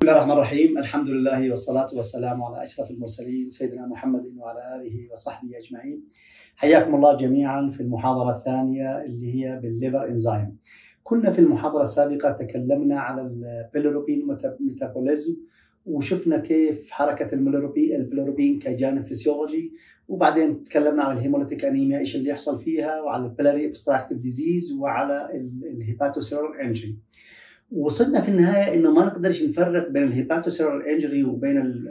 بسم الله الرحمن الرحيم الحمد لله والصلاة والسلام على أشرف المرسلين سيدنا محمد وعلى آله وصحبه أجمعين حياكم الله جميعا في المحاضرة الثانية اللي هي بالليفر انزيم كنا في المحاضرة السابقة تكلمنا على البيلوروبين ميتابوليزم وشفنا كيف حركة البيلوروبين كجانب فسيولوجي وبعدين تكلمنا على الهيموليتيك انيميا ايش اللي يحصل فيها وعلى البلاري ابستراكتيف ديزيز وعلى الهيباتوسيرور انجري وصلنا في النهايه انه ما نقدرش نفرق بين الهيباتوسيرور انجري وبين ال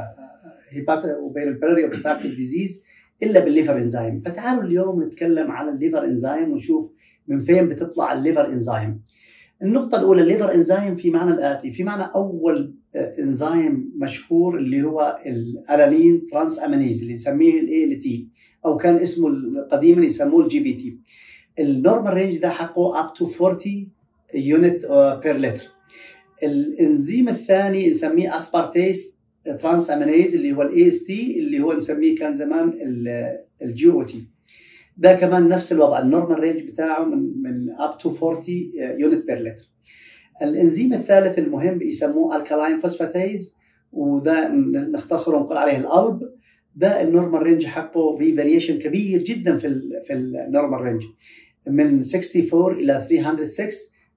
وبين البلاري ابستراكتيف ديزيز الا بالليفر انزيم فتعالوا اليوم نتكلم على الليفر انزيم ونشوف من فين بتطلع الليفر انزيم النقطة الأولى الليفر انزيم في معنى الآتي، في معنى أول انزيم مشهور اللي هو الالانين ترانس امينيز اللي نسميه الاي ال تي أو كان اسمه قديما يسموه الجي بي تي. النورمال رينج ده حقه اب تو 40 يونت بير لتر. الانزيم الثاني نسميه اسبارتيز ترانس امينيز اللي هو الاي اس تي اللي هو نسميه كان زمان الجي او تي. ده كمان نفس الوضع النورمال رينج بتاعه من من اب تو 40 يونت بير لتر الانزيم الثالث المهم يسموه الكالاين فوسفاتيز وده نختصره ونقول عليه الالب ده النورمال رينج حقه في فاريشن كبير جدا في ال في النورمال رينج من 64 الى 306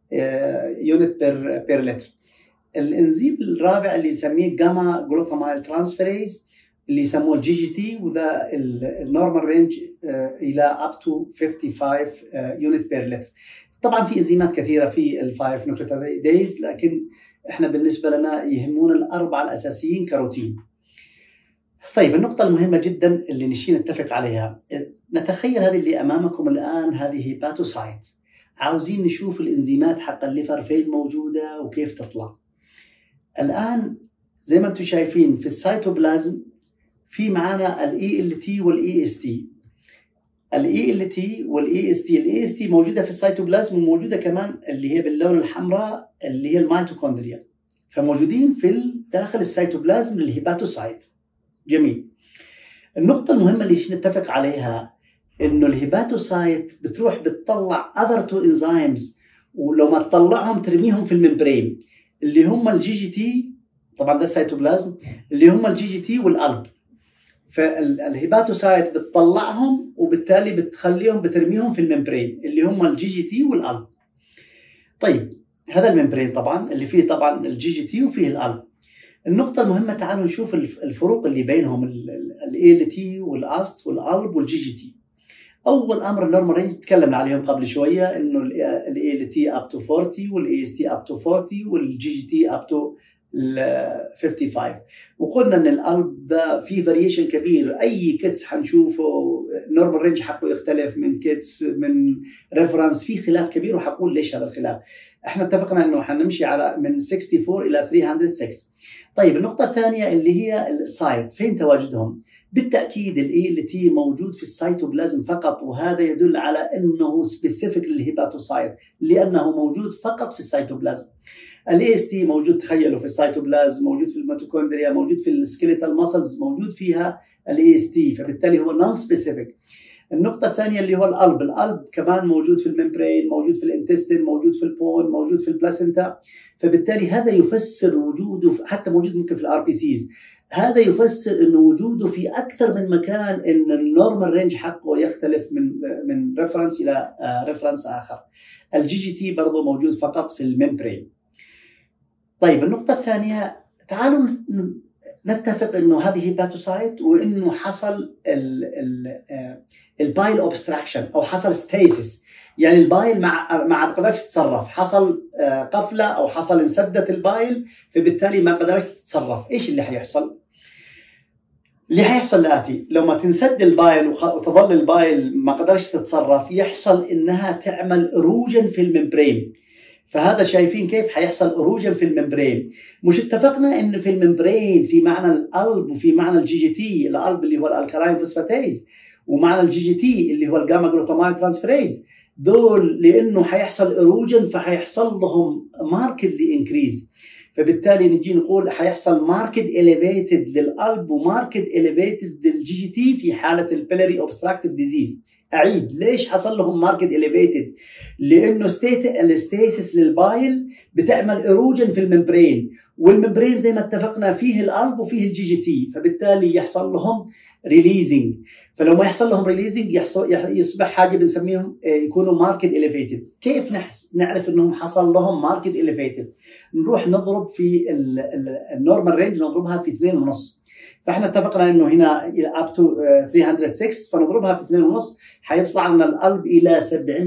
يونت بير بير لتر الانزيم الرابع اللي يسميه جاما جلوتامايل ترانسفيريز اللي يسموه الجي جي تي وده النورمال رينج الى اب تو 55 يونت بير لتر طبعا في انزيمات كثيره في الفايف نيوكليوتيديز لكن احنا بالنسبه لنا يهمون الاربعه الاساسيين كروتين طيب النقطة المهمة جدا اللي نشي نتفق عليها نتخيل هذه اللي أمامكم الآن هذه هيباتوسايت عاوزين نشوف الإنزيمات حق الليفر فين موجودة وكيف تطلع الآن زي ما انتم شايفين في السيتوبلازم في معانا الاي ال تي والاي اس تي الاي ال تي والاي اس تي الاي اس تي موجوده في السيتوبلازم وموجوده كمان اللي هي باللون الحمراء اللي هي الميتوكوندريا فموجودين في داخل السيتوبلازم للهيباتوسايت جميل النقطه المهمه اللي نتفق عليها انه الهيباتوسايت بتروح بتطلع اذر تو انزيمز ولو ما تطلعهم ترميهم في الممبرين اللي هم الجي جي تي طبعا ده السيتوبلازم اللي هم الجي جي تي والقلب فالهيباتوسايت بتطلعهم وبالتالي بتخليهم بترميهم في الممبرين اللي هم الجي جي تي والقلب طيب هذا الممبرين طبعا اللي فيه طبعا الجي جي تي وفيه القلب النقطة المهمة تعالوا نشوف الفروق اللي بينهم الاي ال تي والاست والقلب والجي جي تي اول امر النورمال رينج تكلمنا عليهم قبل شويه انه الاي ال تي اب تو 40 والاي اس تي اب تو 40 والجي جي تي اب تو 55 وقلنا ان القلب ده فيه فاريشن كبير اي كيتس حنشوفه نورمال رينج حقه يختلف من كيتس من ريفرنس في خلاف كبير وحقول ليش هذا الخلاف احنا اتفقنا انه حنمشي على من 64 الى 306 طيب النقطه الثانيه اللي هي السايت فين تواجدهم بالتاكيد الاي ال تي موجود في السيتوبلازم فقط وهذا يدل على انه سبيسيفيك للهيباتوسايت لانه موجود فقط في السيتوبلازم الاي اس تي موجود تخيلوا في السيتوبلازم موجود في الميتوكوندريا موجود في السكيليتال ماسلز موجود فيها الاي اس تي فبالتالي هو نون سبيسيفيك النقطة الثانية اللي هو القلب، القلب كمان موجود في الممبرين، موجود في الانتستين، موجود في البون، موجود في البلاسنتا، فبالتالي هذا يفسر وجوده حتى موجود ممكن في الار بي سيز، هذا يفسر انه وجوده في اكثر من مكان ان النورمال رينج حقه يختلف من من ريفرنس الى ريفرنس اخر. الجي جي تي برضه موجود فقط في الممبرين. طيب النقطة الثانية تعالوا نتفق انه هذه هيباتوسايت وانه حصل البايل اوبستراكشن او حصل ستيسيس يعني البايل مع ما عاد قدرش تتصرف حصل قفله او حصل انسدت البايل فبالتالي ما قدرش تتصرف ايش اللي حيحصل اللي حيحصل الاتي لو ما تنسد البايل وتظل البايل ما قدرش تتصرف يحصل انها تعمل اروجن في الممبرين فهذا شايفين كيف حيحصل اروجن في الممبرين مش اتفقنا ان في الممبرين في معنى القلب وفي معنى الجي جي تي القلب اللي هو الالكالاين فوسفاتيز ومعنى الجي جي تي اللي هو الجاما جلوتامايل ترانسفيريز دول لانه حيحصل اروجن فحيحصل لهم ماركتلي انكريز فبالتالي نجي نقول حيحصل ماركت اليفيتد للقلب وماركت اليفيتد للجي جي تي في حاله البيلري اوبستراكتيف ديزيز اعيد ليش حصل لهم ماركت اليفيتد لانه ستيت الستيسس للبايل بتعمل اروجن في الممبرين والممبرين زي ما اتفقنا فيه القلب وفيه الجي جي تي فبالتالي يحصل لهم ريليزنج فلو ما يحصل لهم ريليزنج يحصل يصبح حاجه بنسميهم آه، يكونوا ماركت اليفيتد كيف نحس نعرف انهم حصل لهم ماركت اليفيتد نروح نضرب في النورمال رينج نضربها في 2.5 فاحنا اتفقنا انه هنا الى اب تو 306 فنضربها في 2 ونص حيطلع لنا القلب الى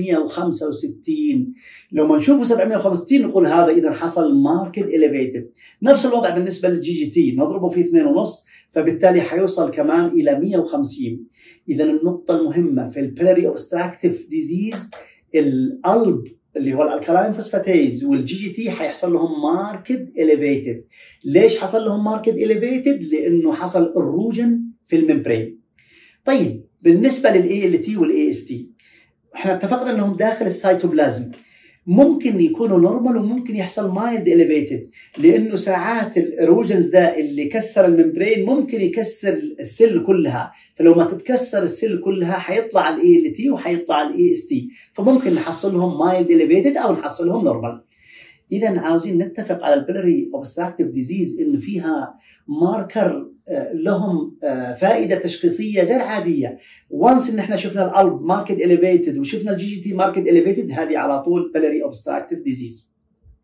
765 لما نشوفه 765 نقول هذا اذا حصل ماركت اليفيتد نفس الوضع بالنسبه للجي جي تي نضربه في 2 ونص فبالتالي حيوصل كمان الى 150 اذا النقطه المهمه في البيلري اوبستراكتيف ديزيز القلب اللي هو الالكالاين فوسفاتيز والجي جي تي حيحصل لهم ماركت اليفيتد ليش حصل لهم ماركت اليفيتد لانه حصل اروجن في الممبرين طيب بالنسبه للاي ال تي والاي اس تي احنا اتفقنا انهم داخل السيتوبلازم ممكن يكونوا نورمال وممكن يحصل مايلد اليفيتد لانه ساعات الاروجنز ده اللي كسر الممبرين ممكن يكسر السيل كلها فلو ما تتكسر السيل كلها حيطلع الاي ال تي وحيطلع الاي اس تي فممكن نحصلهم مايلد اليفيتد او نحصلهم نورمال اذا عاوزين نتفق على البلري اوبستراكتيف ديزيز انه فيها ماركر آه، لهم آه، فائده تشخيصيه غير عاديه وانس ان احنا شفنا القلب ماركت اليفيتد وشفنا الجي جي تي ماركت اليفيتد هذه على طول بلري اوبستراكتيف ديزيز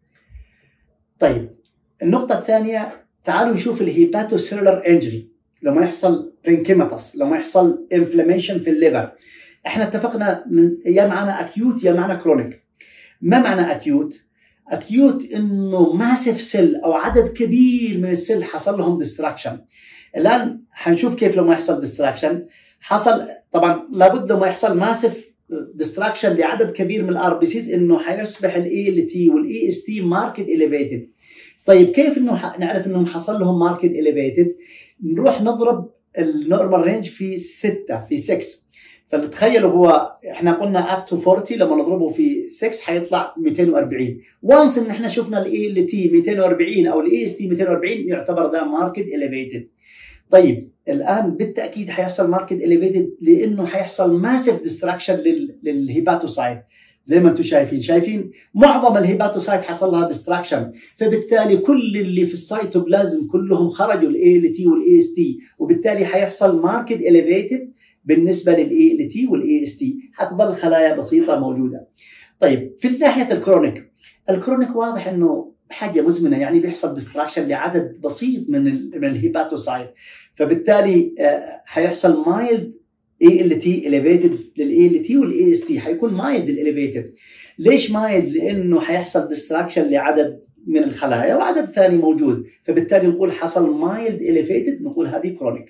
طيب النقطه الثانيه تعالوا نشوف الهيباتو سيلولر انجري لما يحصل برينكيماتس لما يحصل انفلاميشن في الليفر احنا اتفقنا يا معنا اكيوت يا معنا كرونيك ما معنى اكيوت اكيوت انه ماسف سيل او عدد كبير من السيل حصل لهم ديستراكشن الان حنشوف كيف لما يحصل ديستراكشن حصل طبعا لابد لما يحصل ماسف ديستراكشن لعدد كبير من الار بي سيز انه حيصبح الاي ال تي والاي اس تي ماركت اليفيتد طيب كيف انه نعرف انهم حصل لهم ماركت اليفيتد نروح نضرب النورمال رينج في 6 في 6 فتخيلوا هو احنا قلنا اب تو 40 لما نضربه في 6 حيطلع 240 وانس ان احنا شفنا الاي ال تي 240 او الاي اس تي 240 يعتبر ده ماركت اليفيتد طيب الان بالتاكيد حيحصل ماركت اليفيتد لانه حيحصل ماسيف ديستراكشن للهيباتوسايت زي ما انتم شايفين شايفين معظم الهيباتوسايت حصل لها ديستراكشن فبالتالي كل اللي في السيتوبلازم كلهم خرجوا الاي ال تي والاي اس تي وبالتالي حيحصل ماركت اليفيتد بالنسبه للاي ال تي والاي اس تي حتظل خلايا بسيطه موجوده. طيب في ناحيه الكرونيك الكرونيك واضح انه حاجه مزمنه يعني بيحصل ديستراكشن لعدد بسيط من من الهيباتوسايت فبالتالي آه، حيحصل مايلد اي ال تي اليفيتد للاي ال تي والاي اس تي حيكون مايلد الاليفيتد ليش مايلد؟ لانه حيحصل ديستراكشن لعدد من الخلايا وعدد ثاني موجود فبالتالي نقول حصل مايلد اليفيتد نقول هذه كرونيك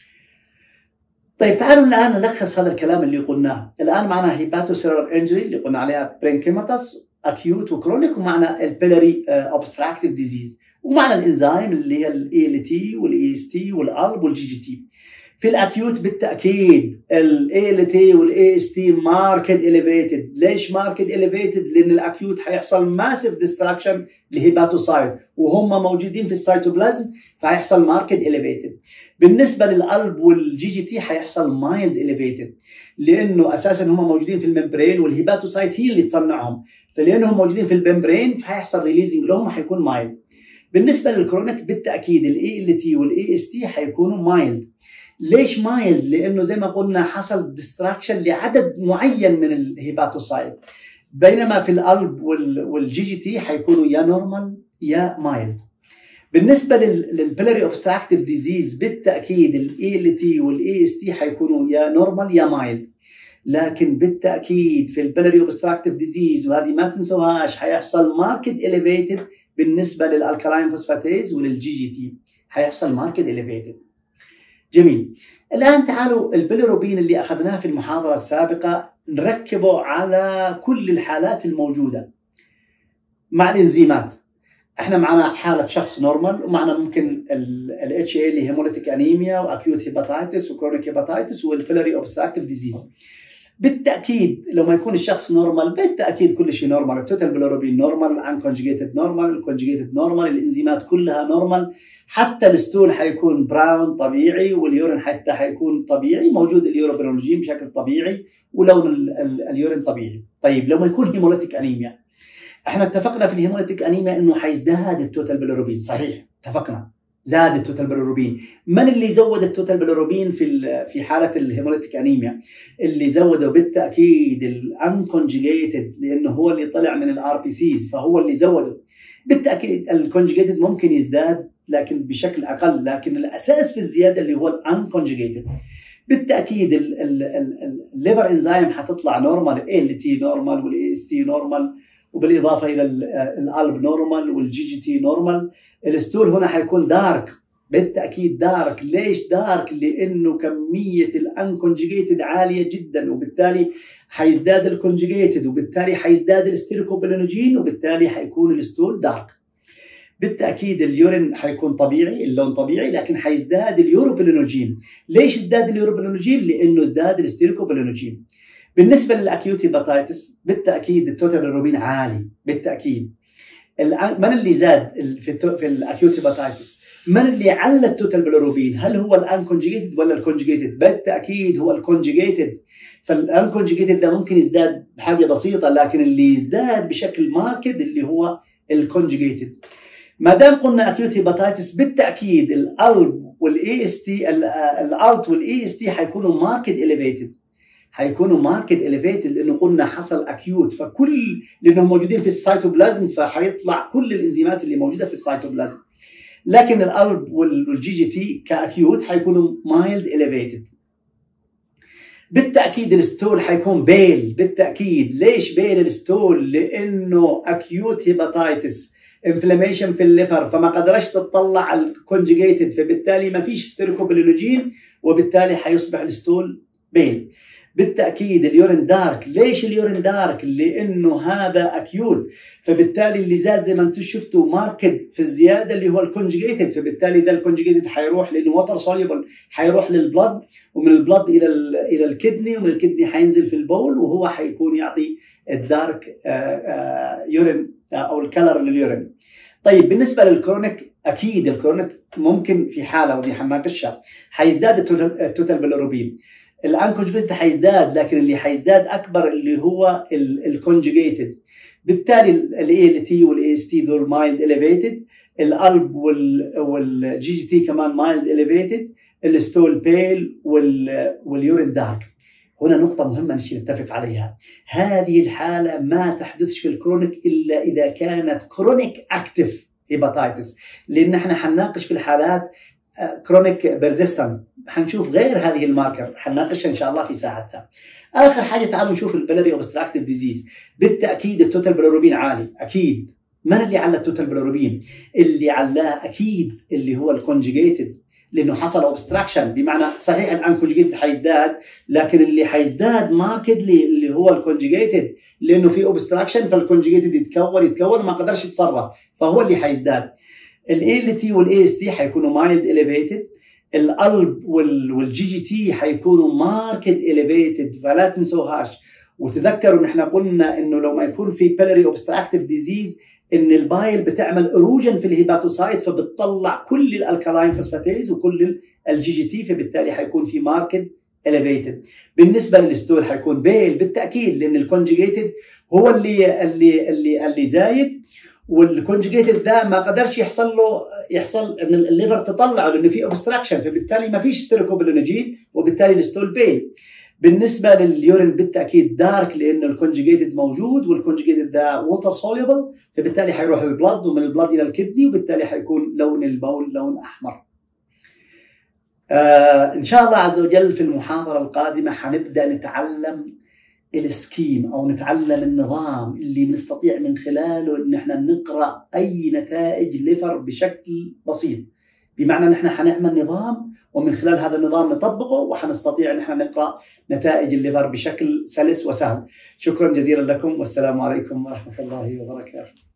طيب تعالوا الان نلخص هذا الكلام اللي قلناه الان معنا هيباتوسيلر انجري اللي قلنا عليها برينكيماتس اكيوت وكرونيك ومعنا البيلري اوبستراكتيف ديزيز ومعنا الانزيم اللي هي الاي ال تي والاي اس تي والالب والجي جي تي في الاكيوت بالتاكيد الاي ال تي والاي اس تي ماركت اليفيتد ليش ماركت اليفيتد لان الاكيوت حيحصل ماسيف ديستراكشن لهيباتوسايت وهم موجودين في السيتوبلازم فهيحصل ماركت اليفيتد بالنسبه للقلب والجي جي تي حيحصل مايلد اليفيتد لانه اساسا هم موجودين في الممبرين والهيباتوسايت هي اللي تصنعهم فلانهم موجودين في الممبرين فهيحصل ريليزنج لهم حيكون مايلد بالنسبه للكرونيك بالتاكيد الاي ال تي والاي اس تي حيكونوا مايلد ليش مايلد؟ لانه زي ما قلنا حصل ديستراكشن لعدد معين من الهيباتوسايت بينما في القلب والجي جي تي حيكونوا يا نورمال يا مايلد بالنسبه للبلري اوبستراكتيف ديزيز بالتاكيد الاي ال تي والاي اس تي حيكونوا يا نورمال يا مايلد لكن بالتاكيد في البلري اوبستراكتيف ديزيز وهذه ما تنسوهاش حيحصل ماركت اليفيتد بالنسبه للالكالاين فوسفاتيز وللجي جي تي حيحصل ماركت اليفيتد جميل الان تعالوا البيليروبين اللي اخذناه في المحاضره السابقه نركبه على كل الحالات الموجوده مع الانزيمات احنا معنا حاله شخص نورمال ومعنا ممكن الاتش اي اللي هيموليتيك انيميا واكيوت هيباتايتس وكرونيك هيباتايتس والبيلري اوبستراكتيف ديزيز بالتاكيد لو ما يكون الشخص نورمال بالتاكيد كل شيء نورمال التوتال بلوروبين نورمال الانكونجيجيتد نورمال الكونجيجيتد نورمال الانزيمات كلها نورمال حتى الستول حيكون براون طبيعي واليورين حتى حيكون طبيعي موجود اليوروبرولوجين بشكل طبيعي ولون اليورين طبيعي طيب لما يكون هيموليتيك انيميا احنا اتفقنا في الهيموليتيك انيميا انه حيزداد التوتال بلوروبين صحيح اتفقنا زاد التوتال بلوروبين من اللي زود التوتال بلوروبين في في حاله الهيموليتيك انيميا اللي زوده بالتاكيد الانكونجيجيتد لانه هو اللي طلع من الار بي سيز فهو اللي زوده بالتاكيد الكونجيجيتد ممكن يزداد لكن بشكل اقل لكن الاساس في الزياده اللي هو الانكونجيجيتد بالتاكيد الليفر انزيم حتطلع نورمال ال تي نورمال والاي اس تي نورمال وبالاضافه الى القلب نورمال والجي جي تي نورمال الستول هنا حيكون دارك بالتاكيد دارك ليش دارك لانه كميه الانكونجيجيتد عاليه جدا وبالتالي حيزداد الكونجيجيتد وبالتالي حيزداد الاستيريكوبلينوجين وبالتالي حيكون الستول دارك بالتاكيد اليورين حيكون طبيعي اللون طبيعي لكن حيزداد اليوروبلينوجين ليش ازداد اليوروبلينوجين لانه ازداد الاستيريكوبلينوجين بالنسبه للاكيوت هيباتيتس بالتاكيد التوتال بالروبين عالي بالتاكيد من اللي زاد في في الاكيوت هيباتيتس من اللي على التوتال بالروبين هل هو الانكونجيجيتد ولا الكونجيجيتد بالتاكيد هو الكونجيجيتد فالانكونجيجيتد ده ممكن يزداد بحاجه بسيطه لكن اللي يزداد بشكل ماركد اللي هو الكونجيجيتد ما دام قلنا اكيوت هيباتيتس بالتاكيد القلب والاي اس تي الالت والاي اس تي حيكونوا ماركت اليفيتد حيكونوا ماركت اليفيتد لانه قلنا حصل اكيوت فكل لانهم موجودين في السيتوبلازم فحيطلع كل الانزيمات اللي موجوده في السيتوبلازم لكن القلب والجي جي تي كاكيوت حيكونوا مايلد اليفيتد بالتاكيد الستول حيكون بيل بالتاكيد ليش بيل الستول لانه اكيوت هيباتايتس انفلاميشن في الليفر فما قدرش تطلع على الكونجيجيتد فبالتالي ما فيش ستيريكوبلينوجين وبالتالي حيصبح الستول بيل بالتاكيد اليورين دارك ليش اليورين دارك لانه هذا اكيوت فبالتالي اللي زاد زي ما انتم شفتوا ماركت في الزياده اللي هو الكونجيجيتد فبالتالي ده الكونجيجيتد حيروح لانه ووتر سوليبل حيروح للبلد ومن البلد الى الى الكدني ومن الكدني حينزل في البول وهو حيكون يعطي الدارك يورين او الكلر لليورين طيب بالنسبه للكرونيك اكيد الكرونيك ممكن في حاله ودي حنناقشها حيزداد التوتال بالروبين الانكونجوجيتد حيزداد لكن اللي حيزداد اكبر اللي هو الكونجوجيتد بالتالي الاي ال تي والاي اس تي ذول مايلد اليفيتد القلب والجي جي تي كمان مايلد اليفيتد الستول بيل واليورين دارك هنا نقطة مهمة نشي نتفق عليها هذه الحالة ما تحدثش في الكرونيك إلا إذا كانت كرونيك أكتف هيباتايتس لأن احنا حنناقش في الحالات كرونيك بيرزيستنت حنشوف غير هذه الماركر حنناقشها ان شاء الله في ساعتها. اخر حاجه تعالوا نشوف البلري اوبستراكتيف ديزيز بالتاكيد التوتال بلوروبين عالي اكيد من اللي على التوتال بلوروبين؟ اللي علاه اكيد اللي هو الكونجيجيتد لانه حصل اوبستراكشن بمعنى صحيح الانكونجيجيتد حيزداد لكن اللي حيزداد ماركتلي اللي هو الكونجيجيتد لانه في اوبستراكشن فالكونجيجيتد يتكون يتكون ما قدرش يتصرف فهو اللي حيزداد. الاي ال تي والاي اس تي حيكونوا مايلد اليفيتد القلب والجي جي تي حيكونوا ماركت اليفيتد فلا تنسوهاش وتذكروا ان احنا قلنا انه لو ما يكون في بيلري اوبستراكتيف ديزيز ان البايل بتعمل اروجن في الهيباتوسايت فبتطلع كل الالكالاين فوسفاتيز وكل الجي جي تي فبالتالي حيكون في ماركت elevated بالنسبه للستول حيكون بيل بالتاكيد لان الكونجيجيتد هو اللي اللي اللي اللي زايد والكونجيجيتد ده ما قدرش يحصل له يحصل ان الليفر تطلعه لانه في اوبستراكشن فبالتالي ما فيش ستيريكوبلينوجين وبالتالي الستول بيل بالنسبه لليورين بالتاكيد دارك لانه الكونجيجيتد موجود والكونجيجيتد ده ووتر سوليبل فبالتالي حيروح للبلد ومن البلد الى الكدني وبالتالي حيكون لون البول لون احمر. آه ان شاء الله عز وجل في المحاضره القادمه حنبدا نتعلم السكيم او نتعلم النظام اللي بنستطيع من خلاله ان احنا نقرا اي نتائج ليفر بشكل بسيط بمعنى ان احنا حنعمل نظام ومن خلال هذا النظام نطبقه وحنستطيع ان احنا نقرا نتائج الليفر بشكل سلس وسهل شكرا جزيلا لكم والسلام عليكم ورحمه الله وبركاته